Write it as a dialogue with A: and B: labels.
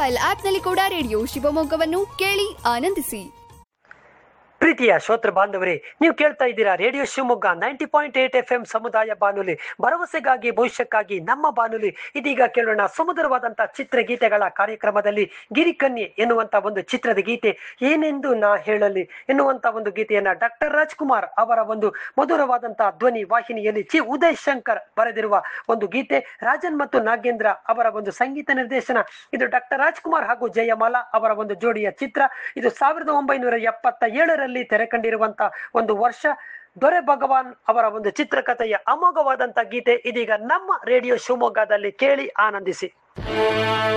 A: mobile ಆಪ್ನಲ್ಲಿ ಕೂಡ radio ಶಿವಮೊಗ್ಗವನ್ನು ಕೇಳಿ ಆನಂದಿಸಿ
B: ಪ್ರೀತಿಯ ಶ್ರೋತೃ ಬಾಂಧವರೇ ನೀವು ಕೇಳ್ತಾ ಇದ್ದೀರಾ radio Shivamogga ninety point eight F M ಸಮುದಾಯ ಬಾನುಲಿ ಭರವಸೆಗಾಗಿ ಭವಿಷ್ಯಕ್ಕಾಗಿ ನಮ್ಮ ಬಾನುಲಿ ಇದೀಗ ಕೇಳೋಣ ಸುಮಧುರವಾದಂತಹ ಚಿತ್ರಗೀತೆಗಳ ಕಾರ್ಯಕ್ರಮದಲ್ಲಿ ಗಿರಿಕನ್ಯೆ ಎನ್ನುವಂತ ಒಂದು ಚಿತ್ರದ ಗೀತೆ ಏನೆಂದು ನಾ ಹೇಳಲಿ ಎನ್ನುವಂತ ಒಂದು ಗೀತೆಯನ್ನ ಡಾಕ್ಟರ್ ರಾಜ್ಕುಮಾರ್ ಅವರ ಒಂದು ಮಧುರವಾದಂತಹ ಧ್ವನಿ ವಾಹಿನಿಯಲ್ಲಿ ಚಿ ಉದಯ್ ಶಂಕರ್ ಬರೆದಿರುವ ಒಂದು ಗೀತೆ ರಾಜನ್ ಮತ್ತು ನಾಗೇಂದ್ರ ಅವರ ಒಂದು ಸಂಗೀತ ನಿರ್ದೇಶನ ಇದು ಡಾಕ್ಟರ್ ರಾಜ್ಕುಮಾರ್ ಹಾಗೂ ಜಯಮಾಲಾ ಅವರ ಒಂದು ಜೋಡಿಯ ಚಿತ್ರ ಇದು ಸಾವಿರದ ಒಂಬೈನೂರ ಎಪ್ಪತ್ತ ಏಳರಲ್ಲಿ ತೆರೆ ಕಂಡಿರುವಂತ ಒಂದು ವರ್ಷ ದೊರೆ ಭಗವಾನ್ ಅವರ ಒಂದು ಚಿತ್ರಕಥೆಯ ಅಮೋಘವಾದಂತ ಗೀತೆ ಇದೀಗ ನಮ್ಮ ರೇಡಿಯೋ ಶಿವಮೊಗ್ಗದಲ್ಲಿ ಕೇಳಿ ಆನಂದಿಸಿ